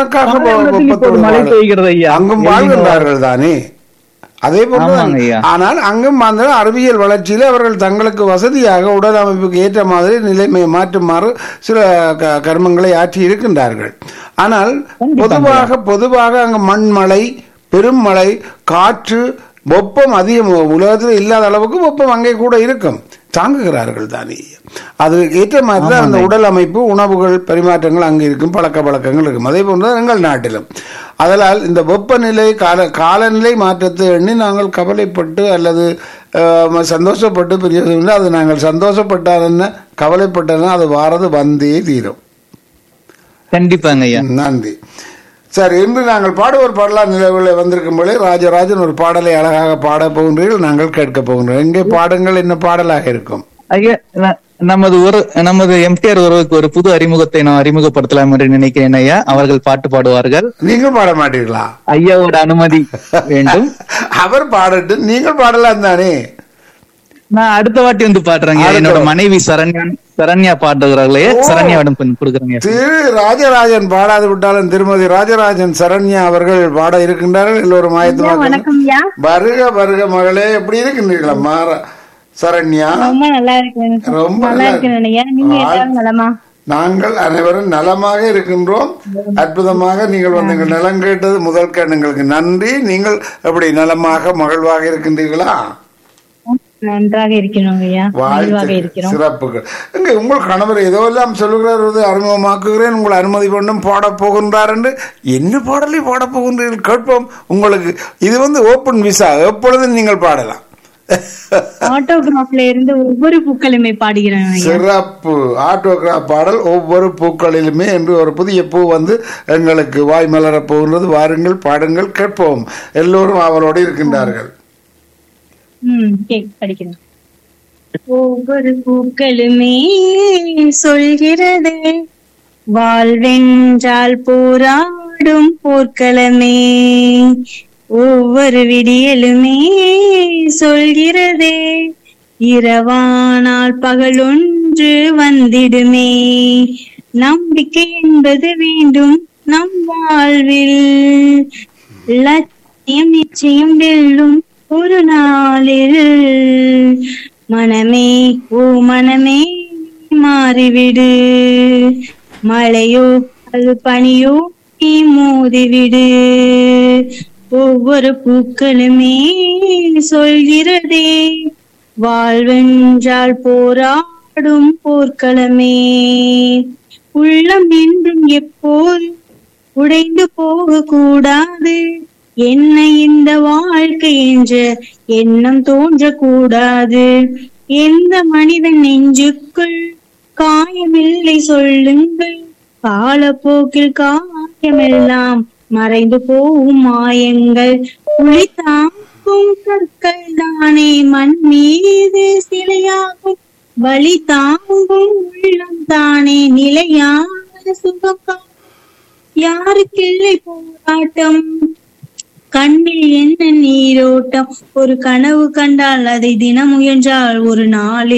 கணக்காக வெ- பாலைவனத்தில் இப்போது வெப்பத்தோடு மழை வாழ- பெய்கிறது ஐயா அங்கும் எல்னினோ வாழ்கின்றார்கள் தானே அதே போன்று ஆமாங்க ஐயா. ஆனால் அங்கும் அந்த அறிவியல் வளர்ச்சியில் அவர்கள் தங்களுக்கு வசதியாக உடல் அமைப்புக்கு ஏற்ற மாதிரி நிலைமையை மாற்றுமாறு சில க- கர்மங்களை ஆற்றி இருக்கின்றார்கள் ஆனால் கண்டிப்பாங்க. பொதுவாக பொதுவாக அங்கு மண்மழை பெருமழை காற்று வெப்பம் அதிகம் உலகத்தில் இல்லாத அளவுக்கு வெப்பம் அங்கே கூட இருக்கும் தாங்குகிறார்கள் தானே அது ஏற்ற மாதிரி தான் அந்த உடல் அமைப்பு உணவுகள் பரிமாற்றங்கள் அங்கே இருக்கும் பழக்க வழக்கங்கள் இருக்கும் அதே போன்று தான் எங்கள் நாட்டிலும் அதனால் இந்த வெப்பநிலை கால காலநிலை மாற்றத்தை எண்ணி நாங்கள் கவலைப்பட்டு அல்லது அஹ், சந்தோஷப்பட்டு பிரியோசனம் இல்லை அது நாங்கள் சந்தோஷப்பட்டால் என்ன கவலைப்பட்டால் அது வாரது வந்தே தீரும் கண்டிப்பாங்க ஐயா நன்றி சரி இன்று நாங்கள் பாடுவோர் பாடலாம் நிலவில் வந்திருக்கும் போதே ராஜராஜன் ஒரு பாடலை அழகாக பாட போகின்றீர்கள் நாங்கள் கேட்க போகின்றோம் எங்கே பாடுங்கள் என்ன பாடலாக இருக்கும் ஐயா ந- நமது ஒரு நமது எம்டிஆர் உறவுக்கு ஒரு புது அறிமுகத்தை நான் அறிமுகப்படுத்தலாம் என்று நினைக்கிறேன் ஐயா அவர்கள் பாட்டு பாடுவார்கள் நீங்கள் பாட மாட்டீர்களா ஐயாவோட அனுமதி வேண்டும் அவர் பாடட்டு நீங்கள் பாடலாம் தானே நான் அடுத்த வாட்டி வந்து பாடுறேங்க அடுத்த என்னோட வாட்டி. மனைவி சரண்யா சரண்யா பாடுகிறார்களே சரண்யாவிடம் கொஞ்சம் கொடுக்குறேங்க திரு ராஜராஜன் பாடாது விட்டாலும் திருமதி ராஜராஜன் சரண்யா அவர்கள் பாட இருக்கின்றார்கள் எல்லோரும் ஆயத்தமாக வணக்கம் ஐயா வருக வருக மகளே எப்படி இருக்கின்றீர்களா மாற சரண்யா ரொம்ப நல்லா இருக்கேன் ரொம்ப நல்லா நல்லா இருக்கிறேன் ஐயா நீங்க எல்லாரும் நலமா நாங்கள் அனைவரும் நலமாக இருக்கின்றோம் அற்புதமாக நீங்கள் வந்து எங்கள் நலம் கேட்டது முதல் எங்களுக்கு நன்றி நீங்கள் எப்படி நலமாக மகிழ்வாக இருக்கின்றீர்களா நன்றாக இருக்கிறோம் ஐயா மகிழ்வாக வாழ்த்து இருக்கிறோம் சிறப்புகள் எங்க உங்கள் கணவர் ஏதோ எல்லாம் சொல்லுகிறார் வந்து அறிமுகமாக்குகிறேன் உங்கள் அனுமதி கொண்டும் பாடப் போகின்றார் என்று என்ன பாடலை பாடப் போகின்றீர்கள் கேட்போம் உங்களுக்கு இது வந்து ஓப்பன் விசா எப்பொழுதும் நீங்கள் பாடலாம் ஆட்டோகிராஃப்ல இருந்து ஒவ்வொரு பூக்களுமே பாடுகிறேன் ஐயா சிறப்பு ஆட்டோகிராஃப் பாடல் ஒவ்வொரு பூக்களிலுமே என்று ஒரு புதிய பூ வந்து எங்களுக்கு வாய் மலரப் போகின்றது வாருங்கள் பாடுங்கள் கேட்போம் எல்லோரும் அவரோடு இருக்கின்றார்கள் ம் கேக் படிக்கிறேன் ஒவ்வொரு பூக்களுமே சொல்கிறது வாழ்வென்றால் போராடும் போர்க்களமே ஒவ்வொரு விடியலுமே சொல்கிறதே இரவானால் பகலொன்று வந்திடுமே நம்பிக்கை என்பது வேண்டும் நம் வாழ்வில் லட்சியம் நிச்சயம் வெல்லும் ஒரு நாளில் மனமே ஓ மனமே மாறிவிடு மழையோ அது பனியோ நீ மோதிவிடு ஒவ்வொரு பூக்களுமே சொல்கிறதே வாழ்வென்றால் போராடும் போர்க்களமே உள்ளம் என்றும் எப்போது உடைந்து போக கூடாது என்ன இந்த வாழ்க்கை என்ற எண்ணம் தோன்றக்கூடாது எந்த மனிதன் நெஞ்சுக்குள் காயமில்லை சொல்லுங்கள் காலப்போக்கில் காயமெல்லாம் மறைந்து போகும் மாயங்கள் புலி தாக்கும் கற்கள் தானே மண் மீது சிலையாகும் வழி தாங்கும் உள்ளம் தானே நிலையான சுகம் யாருக்கில்லை போராட்டம் கண்ணில் என்ன நீரோட்டம் ஒரு கனவு கண்டால் அதை தினம் முயன்றால் ஒரு நாளில்